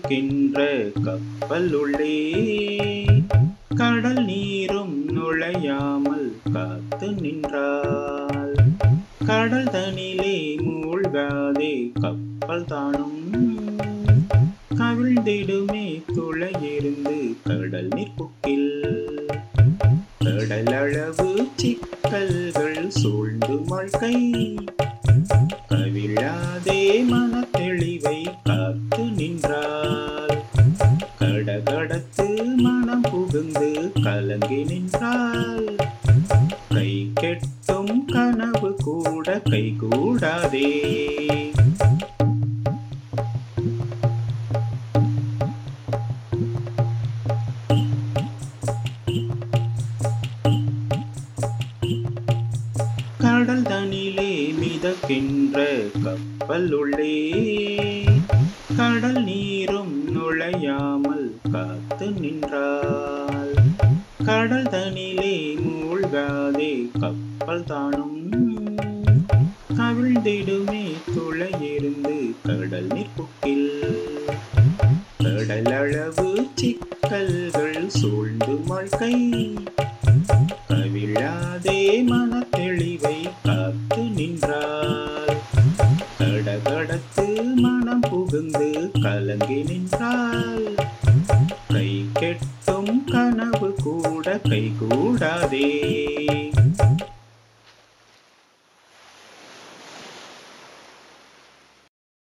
மிதக்கின்ற கப்பல் உள்ளே கடல் நீரும் நுழையாமல் காத்து நின்றாள் கடல் தனிலே மூழ்காதே கப்பல் தானும் கவிழ்ந்திடுமே துளையிருந்து கடல் நீர்ப்புக்கில் கடல் அளவு சிக்கல்கள் சூழ்ந்து வாழ்க்கை கவிழாதே மனத்தெளிவை காத்து நின்றாள் கடகடத்து மனம் புகுந்து கலங்கி நின்றாள் கை கெட்டும் கனவு கூட கை கூடாதே கடல் தனிலே மிதக்கின்ற கப்பல் உள்ளே கடல் நீரும் நுழையாமல் காத்து நின்றாள் கடல் தனிலே மூழ்காதே கப்பல் தானும் கவிழ்ந்திடுமே துளையிருந்து கடல் நீர்ப்புக்கில் கடல் அளவு சிக்கல்கள் சூழ்ந்து வாழ்க்கை கவிழாதே மனத்தெளிவை காத்து நின்றாள் கடகடத்து மனம் புகுந்து கலங்கி நின்றாள் கை கெட்டும் கனவு கூட கை கூடாதே